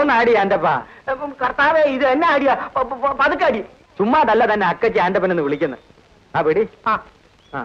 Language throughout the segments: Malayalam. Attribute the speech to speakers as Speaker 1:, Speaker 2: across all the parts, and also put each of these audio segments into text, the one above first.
Speaker 1: ഒന്ന് ആടി ആന്റപ്പാ
Speaker 2: കർത്താവേ ഇത് എന്നെ അടിയാ പ- പ- പതുക്കെ അടി
Speaker 1: ചുമ്മാതല്ല തന്നെ അക്കച്ചി ആന്റപ്പനെന്ന് വിളിക്കുന്നത് ആ പിടി
Speaker 2: ആ
Speaker 1: ആ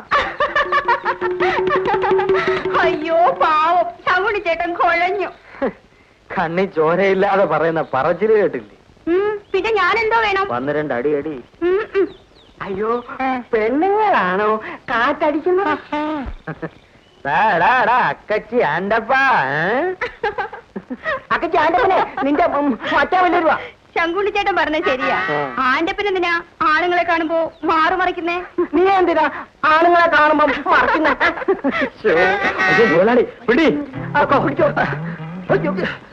Speaker 3: അയ്യോ പാവം ശകുണി ചേട്ടൻ കുഴഞ്ഞു
Speaker 1: കണ്ണി ചോരയില്ലാതെ പറയുന്ന പറച്ചില് കേട്ടില്ലേ
Speaker 3: ഉം, പിന്നെ ഞാൻ എന്തോ വേണം
Speaker 1: വന്ന് രണ്ട് അടി അടി
Speaker 3: ഉം, ഉം.
Speaker 2: അയ്യോ പെണ്ണുങ്ങളാണോ കാറ്റടിക്കുന്നത്
Speaker 1: ഡാ, ഡാ, ഡാ, അക്കച്ചി ആന്റപ്പാ ഏ?
Speaker 2: അക്കെ ചാണ്ടപ്പനെ നിന്റെ ഉം, മറ്റേ വലിയൊരുവാ
Speaker 3: ശങ്കുണ്ണി ചേട്ടൻ പറഞ്ഞ ശരിയാ
Speaker 1: ആ.
Speaker 3: ആന്റെ പിന്നെ എന്തിനാ ആണുങ്ങളെ കാണുമ്പോ മാറു മറിക്കുന്നേ
Speaker 2: നീ എന്തിനാ ആണുങ്ങളെ കാണുമ്പോ മറക്കുന്ന
Speaker 1: ശ്ശോ, അയ്യോ, മുതലാളി, പിടി
Speaker 2: അപ്പൊ പിടിച്ചോ അയ്യോ.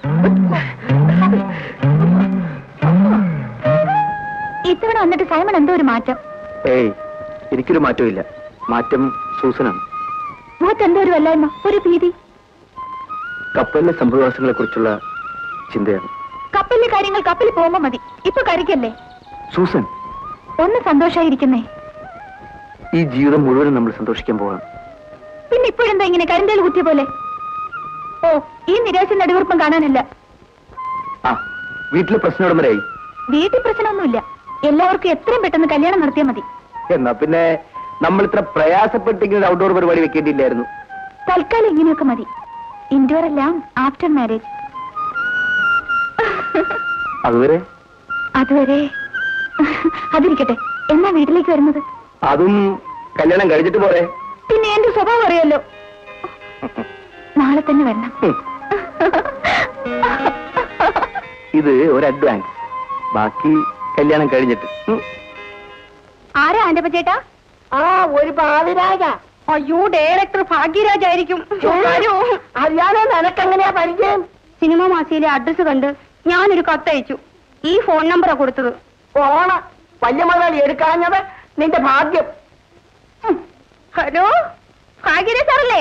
Speaker 3: ഇത്തവണ വന്നിട്ട് സൈമൺ എന്തോ ഒരു മാറ്റം
Speaker 1: ഏയ് എനിക്കൊരു മാറ്റമില്ല മാറ്റം സൂസനാണ്
Speaker 3: മുഖത്ത് എന്തോ ഒരു വല്ലായ്മ ഒരു ഭീതി
Speaker 1: കപ്പലിലെ സംഭവവാസങ്ങളെ കുറിച്ചുള്ള ചിന്തയാണ്
Speaker 3: കപ്പലിലെ കാര്യങ്ങൾ കപ്പലിൽ പോകുമ്പോ മതി ഇപ്പൊ കരിക്കല്ലേ
Speaker 1: സൂസൻ
Speaker 3: ഒന്ന് സന്തോഷായിരിക്കുന്നേ
Speaker 1: ഈ ജീവിതം മുഴുവനും നമ്മൾ സന്തോഷിക്കാൻ പോവാണ്
Speaker 3: പിന്നെ ഇപ്പോഴെന്താ ഇങ്ങനെ കരിന്തേൽ കുത്തിയ പോലെ ഓ ഈ നിരാശ നടുവീർപ്പം കാണാനില്ല
Speaker 1: ആ വീട്ടിലെ പ്രശ്നം ഉടമരായി
Speaker 3: വീട്ടിൽ പ്രശ്നമൊന്നുമില്ല എല്ലാവർക്കും എത്രയും പെട്ടെന്ന് കല്യാണം നടത്തിയാൽ മതി
Speaker 1: എന്നാ പിന്നെ നമ്മൾ ഇത്ര പ്രയാസപ്പെട്ടിങ്ങനെ ഔട്ട്ഡോർ പരിപാടി വെക്കേണ്ടിയില്ലായിരുന്നു
Speaker 3: തൽക്കാലം ഇങ്ങനെയൊക്കെ മതി ഇൻഡോർ എല്ലാം ആഫ്റ്റർ മാരേജ്
Speaker 1: അതുവരെ
Speaker 3: അതുവരെ അതിരിക്കട്ടെ എന്നാ വീട്ടിലേക്ക് വരുന്നത്
Speaker 1: അതും കല്യാണം കഴിച്ചിട്ട് പോരെ
Speaker 3: പിന്നെ എന്റെ സ്വഭാവം അറിയാലോ നാളെ തന്നെ വരണം
Speaker 1: ഹും. ഇത് ഒരു അഡ്വാൻസ് ബാക്കി കല്യാണം കഴിഞ്ഞിട്ട് ഉം.
Speaker 3: ആരാ ആന്റപ്പ ചേട്ടാ
Speaker 2: ആ ഒരു പാതിരാജ
Speaker 3: അയ്യോ ഡയറക്ടർ ഭാഗ്യരാജ് ആയിരിക്കും
Speaker 2: അറിയാതെ നിനക്കെങ്ങനെയാ പരിചയം
Speaker 3: സിനിമ മാസിയിലെ അഡ്രസ് കണ്ട് ഞാനൊരു കത്തയച്ചു ഈ ഫോൺ നമ്പറാ കൊടുത്തത്
Speaker 2: പോണ വലിയ മുതലാളി എടുക്കാഞ്ഞത് നിന്റെ ഭാഗ്യം
Speaker 3: ഉം. ഹലോ ഭാഗ്യരാജ് സാറല്ലേ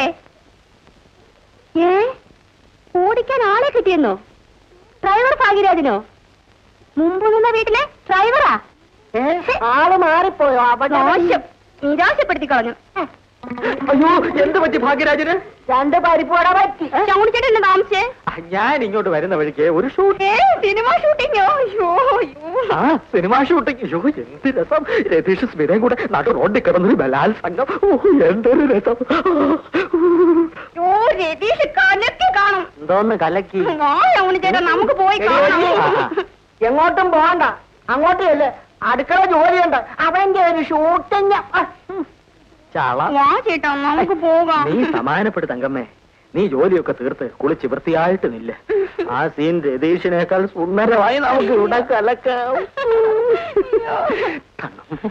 Speaker 3: ഏ ഓടിക്കാൻ ആളെ കിട്ടിയെന്നോ ഡ്രൈവർ ഭാഗ്യരാജിനോ മുമ്പ് നിന്ന വീട്ടിലെ ഡ്രൈവറാ
Speaker 2: ഏ, ആള് മാറിപ്പോയോ അവിടെ
Speaker 3: മോശം നിരാശപ്പെടുത്തി കളഞ്ഞു
Speaker 1: അയ്യോ എന്ത് പറ്റി ഭാഗ്യരാജന്
Speaker 2: രണ്ട് പരിപ്പോടെ പറ്റി
Speaker 3: ചങ്ങുടിച്ചേട്ടൻ എന്നെ താമസിച്ചേ
Speaker 1: ആ, ഞാൻ ഇങ്ങോട്ട് വരുന്ന വഴിക്ക് ഒരു ഷൂട്ട്
Speaker 3: ഏ സിനിമ ഷൂട്ടിങ്ങോ അയ്യോ അയ്യോ
Speaker 1: ആ സിനിമാ ഷൂട്ടിംഗ് അയ്യോ എന്ത് രസം രതീഷ് സ്മിതയും കൂടെ നാട്ടു റോഡിൽ കിടന്നൊരു ബലാൽ സംഘം ഓ എന്തൊരു രസം
Speaker 3: ഓ രതീഷ് കലക്കി കാണും
Speaker 1: എന്തോന്ന് കലക്കി
Speaker 3: ആ ചങ്ങുടിച്ചേട്ടൻ നമുക്ക് പോയി കാണാം
Speaker 2: എങ്ങോട്ടും പോകണ്ട അങ്ങോട്ടും അല്ലേ അടുക്കള ജോലിയുണ്ട് അവന്റെ ഒരു ഷൂട്ടിങ്
Speaker 1: ചാള
Speaker 3: വാ ചേട്ടാ നമുക്ക് പോകാം
Speaker 1: നീ സമാനപ്പെടു തങ്കമ്മേ നീ ജോലിയൊക്കെ തീർത്ത് കുളിച്ച് വൃത്തിയായിട്ട് നില്ല ആ സീൻ രതീഷിനേക്കാൾ സുന്ദരമായി നമുക്ക് ഇവിടെ കലക്കാം തങ്കമ്മേ,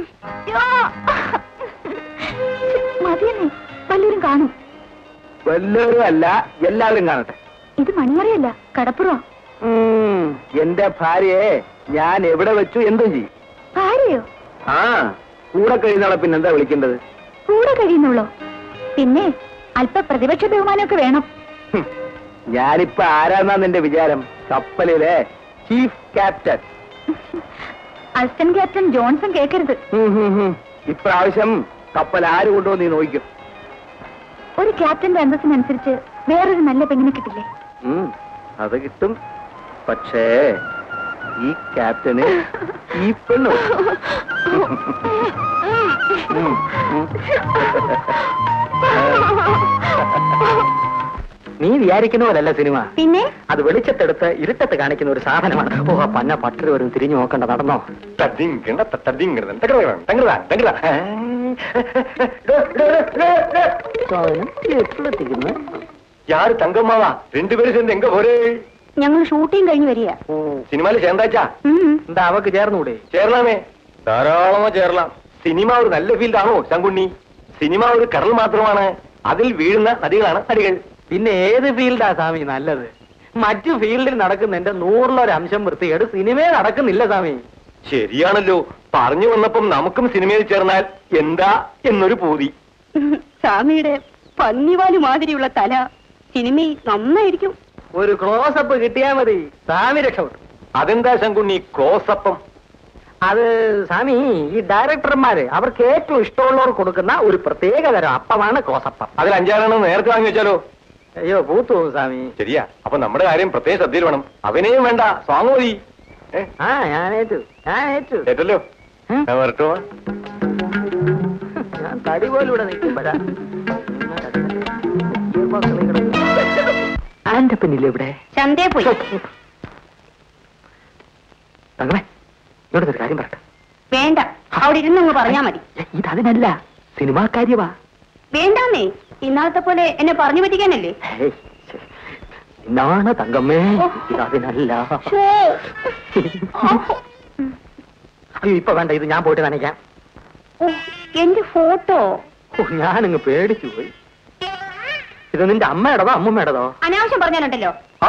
Speaker 3: മതിയെന്നേ വല്ലവരും കാണും
Speaker 1: വല്ലവരും അല്ല എല്ലാവരും കാണട്ടെ
Speaker 3: ഇത് മണിയറയല്ല കടപ്പുറം
Speaker 1: ഉം, എന്റെ ഭാര്യയെ ഞാൻ എവിടെ വെച്ചു എന്തും ചെയ്യും
Speaker 3: ഭാര്യയോ
Speaker 1: ആ കൂടെ കഴിയുന്നാളെ പിന്നെന്താ വിളിക്കേണ്ടത്
Speaker 3: കൂടെ കഴിയുന്നുള്ളോ പിന്നെ അല്പ പ്രതിപക്ഷ ബഹുമാനമൊക്കെ വേണം
Speaker 1: ഹും, ഞാനിപ്പോ ആരാന്നാ നിന്റെ വിചാരം കപ്പലിലെ chief captain
Speaker 3: assistant captain Johnson കേൾക്കരുത്
Speaker 1: ഹും, ഹും, ഹും. ഇപ്രാവശ്യം കപ്പൽ ആര് കൊണ്ടുവന്ന് നീ നോക്കും
Speaker 3: ഒരു ക്യാപ്റ്റന്റെ അന്തസ്സിനനുസരിച്ച് വേറൊരു നല്ല പെണ്ണിനെ കിട്ടില്ലേ
Speaker 1: അത് കിട്ടും പക്ഷേ ഈ ക്യാപ്റ്റന് ഈ പെണ്ണു ഉം, ഉം. നീ വിചാരിക്കുന്ന പോലല്ല സിനിമ
Speaker 3: പിന്നെ
Speaker 1: അത് വെളിച്ചത്തെടുത്ത് ഇരുട്ടത്ത് കാണിക്കുന്ന ഒരു സാധനമാണ് ഓ ആ പന്ന പട്ടര് വരും തിരിഞ്ഞു നോക്കണ്ട നടന്നോ
Speaker 4: തടിങ്കണ്ട തടിങ്കണ്ട തകട തകട തകട
Speaker 1: സാധനം എപ്പോഴെത്തിക്കുന്നു
Speaker 4: யாரு தங்கம்மாவா ரெண்டு பேரும் சேர்ந்து எங்க போறே
Speaker 3: ഞങ്ങൾ ഷൂട്ടിംഗ് കഴിഞ്ഞ് വരിക
Speaker 4: സിനിമയിൽ ചേർന്നാച്ചാ
Speaker 1: എന്താ അവക്ക് ചേർന്നൂടെ
Speaker 4: ചേരലാമേ ധാരാളമാ ചേരലാം സിനിമ ഒരു നല്ല ഫീൽഡാണോ ശങ്കുണ്ണി സിനിമ ഒരു കടൽ മാത്രമാണ് അതിൽ വീഴുന്ന നദികളാണ് നദികൾ
Speaker 1: പിന്നെ ഏത് ഫീൽഡാ സ്വാമി നല്ലത് മറ്റു ഫീൽഡിൽ നടക്കുന്നതിന്റെ നൂറിലൊരു അംശം വൃത്തികേട് സിനിമയിൽ നടക്കുന്നില്ല സ്വാമി
Speaker 4: ശരിയാണല്ലോ പറഞ്ഞു വന്നപ്പം നമുക്കും സിനിമയിൽ ചേർന്നാൽ എന്താ എന്നൊരു പൂതി
Speaker 3: സ്വാമിയുടെ പന്നിവാല് മാതിരിയുള്ള തല സിനിമയിൽ നന്നായിരിക്കും
Speaker 1: ഒരു ക്ലോസപ്പ് കിട്ടിയാ മതി സ്വാമി രക്ഷപ്പെട്ടു
Speaker 4: അതെന്താ ശങ്കുണ്ണി ക്ലോസപ്പം
Speaker 1: അത് സ്വാമി ഈ ഡയറക്ടർമാര് അവർക്ക് ഏറ്റവും ഇഷ്ടമുള്ളവർ കൊടുക്കുന്ന ഒരു പ്രത്യേക തരം അപ്പമാണ് ക്ലോസപ്പം
Speaker 4: അതിൽ അഞ്ചാറെണ്ണം നേരത്തെ വാങ്ങി വെച്ചാലോ
Speaker 1: അയ്യോ പൂത്തു പോകും സ്വാമി
Speaker 4: ശരിയാ അപ്പൊ നമ്മുടെ കാര്യം പ്രത്യേക ശ്രദ്ധയിൽ വേണം അവനെയും വേണ്ട സ്വാങ് മതി ഏ
Speaker 1: ആ ഞാനേറ്റു ഞാനേറ്റു
Speaker 4: കേട്ടല്ലോ
Speaker 1: ഉം.
Speaker 4: ഞാൻ വരട്ടോ
Speaker 1: ഞാൻ തടി പോലും ഇവിടെ നിൽക്കുമ്പോഴാ ആന്റെ പിന്നില്ലേ ഇവിടെ
Speaker 3: ചന്തയെ പോയി
Speaker 1: തങ്ങളെ ഇവിടുത്തെ ഒരു കാര്യം പറയട്ടെ
Speaker 3: വേണ്ട അവിടെ ഇരുന്നങ്ങ് പറഞ്ഞാ മതി
Speaker 1: ഏ, ഇത് അതിനല്ല സിനിമാ കാര്യവാ
Speaker 3: വേണ്ടാന്നേ ഇന്നാളത്തെ പോലെ എന്നെ പറഞ്ഞു പറ്റിക്കാനല്ലേ
Speaker 1: ഹേയ്, ശ്ശെ. ഇന്നാണ് തങ്കമ്മേ ഇത് അതിനല്ല അയ്യോ ഇപ്പൊ വേണ്ട ഇത് ഞാൻ പോയിട്ട് നനയ്ക്കാം
Speaker 3: ഓ, എന്റെ ഫോട്ടോ
Speaker 1: ഓ, ഞാനങ്ങ് പേടിച്ചു പോയി ഇത് നിന്റെ അമ്മയുടേതോ അമ്മൂമ്മയുടേതോ
Speaker 3: അനാവശ്യം പറഞ്ഞാലുണ്ടല്ലോ
Speaker 1: ആ,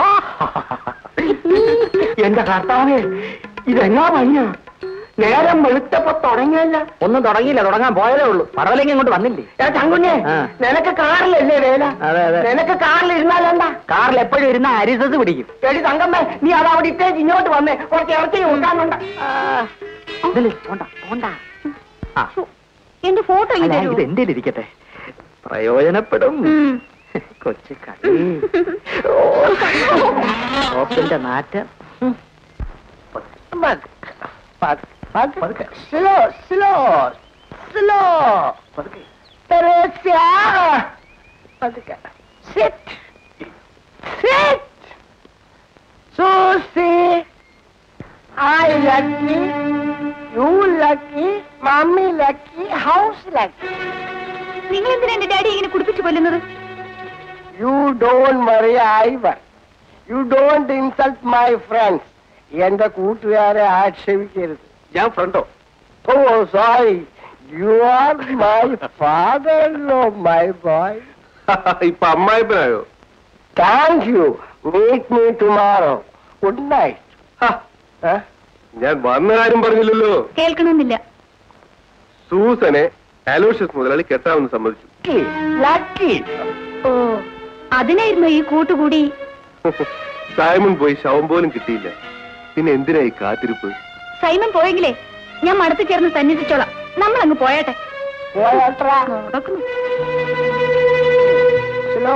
Speaker 1: എന്റെ കർത്താവേ ഇതെന്നാ പണിയ നേരം വെളുത്തപ്പോ തുടങ്ങിയല്ല ഒന്നും തുടങ്ങിയില്ല തുടങ്ങാൻ പോയതേ ഉള്ളൂ പറവലെങ്കിൽ ഇങ്ങോട്ട് വന്നില്ലേ
Speaker 2: ചങ്കുഞ്ഞെ
Speaker 1: ആ.
Speaker 2: നിനക്ക് കാറിലല്ലേ വേല
Speaker 1: അതെ, അതെ.
Speaker 2: നിനക്ക് കാറിൽ ഇരുന്നാലെന്താ
Speaker 1: കാറിൽ എപ്പോഴും ഇരുന്ന അരിസസ് പിടിക്കും
Speaker 2: എടി തങ്കമ്മേ നീ അത് അവിടെ ഇട്ടേക്ക് ഇങ്ങോട്ട് വന്നേ കുറച്ച് ഇറച്ചി കൊടുക്കാനുണ്ട്
Speaker 1: ഇതില് പോണ്ട പോണ്ട ആ
Speaker 3: എന്റെ ഫോട്ടോ
Speaker 1: അല്ല, ഇത് എന്റെ ഇരിക്കട്ടെ പ്രയോജനപ്പെടും കൊച്ചു കളി ഓപ്പിന്റെ നാറ്റം ഉം.
Speaker 2: സ്ലോ സ്ലോ സ്ലോ തെരേസ്യ പതുക്കെ sit sit Susie I lucky you lucky mummy lucky house lucky
Speaker 3: നിങ്ങൾ എന്തിനാ എന്റെ ഡാഡി ഇങ്ങനെ കുടിപ്പിച്ചു കൊല്ലുന്നത്
Speaker 2: യു ഡോണ്ട് വറി ഐവർ you don't insult my friends എന്റെ കൂട്ടുകാരെ ആക്ഷേപിക്കരുത്
Speaker 4: ഞാൻ ഫ്രണ്ടോ
Speaker 2: oh sorry you are my father law my boy
Speaker 4: ഇപ്പൊ അമ്മായിപ്പനായോ
Speaker 2: thank you meet me tomorrow good night
Speaker 4: ഞാൻ വന്ന കാര്യം പറഞ്ഞില്ലല്ലോ
Speaker 3: കേൾക്കണമെന്നില്ല
Speaker 4: സൂസനെ അലോഷ്യസ് മുതലാളി കെട്ടാമെന്ന് സമ്മതിച്ചു
Speaker 2: ലക്കി
Speaker 3: ഓ അതിനായിരുന്നു ഈ കൂട്ടുകൂടി
Speaker 4: സൈമൺ പോയി ശവം പോലും കിട്ടിയില്ല പിന്നെ എന്തിനാ ഈ കാത്തിരിപ്പ്
Speaker 3: സൈമൻ പോയെങ്കിലേ ഞാൻ മടത്ത് ചേർന്ന് സന്നിധിച്ചോളാം നമ്മൾ അങ്ങ് പോയാട്ടെ
Speaker 2: പോയാട്രാ
Speaker 3: നടക്കുന്നു
Speaker 2: സ്ലോ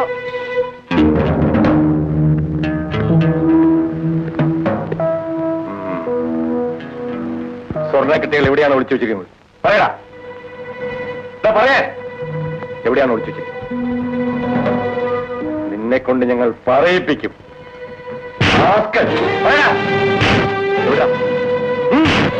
Speaker 4: സ്വർണ്ണ കിട്ടികൾ എവിടെയാണ് ഒളിച്ചു വെച്ചിരിക്കുന്നത് പറയടാ ദാ പറയേ എവിടെയാണ് ഒളിച്ചു വെച്ചിരിക്കുന്നത് നിന്നെ കൊണ്ട് ഞങ്ങൾ പറയിപ്പിക്കും റാസ്കൽ. പറയടാ. എവിടാ? ഉം.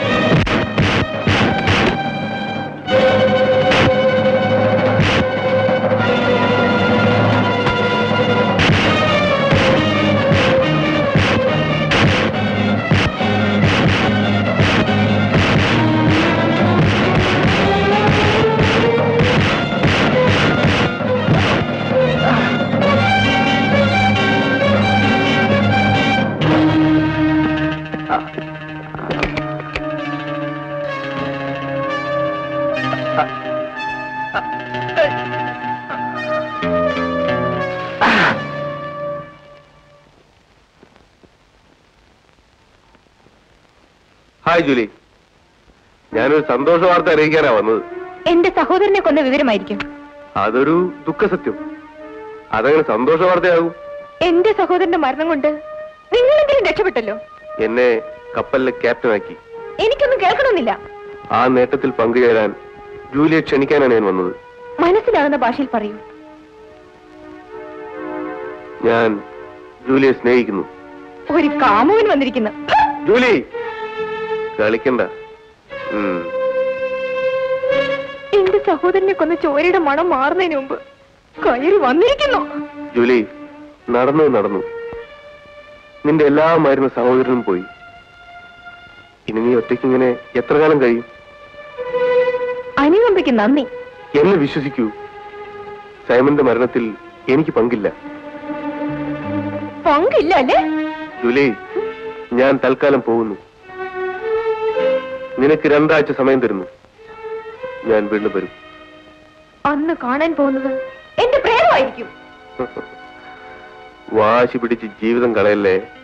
Speaker 4: ഹായ് ജൂലി ഞാനൊരു സന്തോഷ വാർത്ത അറിയിക്കാനാ വന്നത്
Speaker 3: എന്റെ സഹോദരനെ കൊന്ന വിവരമായിരിക്കും
Speaker 4: അതൊരു ദുഃഖസത്യം അതങ്ങനെ സന്തോഷ വാർത്തയാകും
Speaker 3: എന്റെ സഹോദരന്റെ മരണം കൊണ്ട് നിങ്ങളെങ്കിലും രക്ഷപ്പെട്ടല്ലോ
Speaker 4: എന്നെ കപ്പലിലെ ക്യാപ്റ്റനാക്കി
Speaker 3: എനിക്കൊന്നും കേൾക്കണമെന്നില്ല
Speaker 4: ആ നേട്ടത്തിൽ പങ്കുചേരാൻ ജൂലിയെ ക്ഷണിക്കാനാണ് ഞാൻ വന്നത്
Speaker 3: മനസ്സിലാകുന്ന ഭാഷയിൽ പറയൂ
Speaker 4: ഞാൻ ജൂലിയെ സ്നേഹിക്കുന്നു
Speaker 3: ഒരു കാമുവൻ വന്നിരിക്കുന്നു
Speaker 4: ജൂലി കളിക്കണ്ട ഉം.
Speaker 3: എന്റെ സഹോദരനെ കൊന്ന ചോരയുടെ മണം മാറുന്നതിന് മുമ്പ് കയറി വന്നിരിക്കുന്നു
Speaker 4: ജൂലി നടന്നു നടന്നു നിന്റെ എല്ലാ മരുന്ന് സഹോദരനും പോയി ഇനി നീ ഒറ്റയ്ക്ക് ഇങ്ങനെ എത്ര കാലം കഴിയും
Speaker 3: അനുകമ്പയ്ക്ക് നന്ദി
Speaker 4: എന്നെ വിശ്വസിക്കൂ സൈമന്റെ മരണത്തിൽ എനിക്ക് പങ്കില്ല
Speaker 3: പങ്കില്ല അല്ലേ
Speaker 4: ജൂലി ഞാൻ തൽക്കാലം പോകുന്നു നിനക്ക് രണ്ടാഴ്ച സമയം തരുന്നു ഞാൻ വീണ്ടും വരും
Speaker 3: അന്ന് കാണാൻ പോകുന്നത് എന്റെ പ്രേതമായിരിക്കും
Speaker 4: വാശി പിടിച്ച് ജീവിതം കളയല്ലേ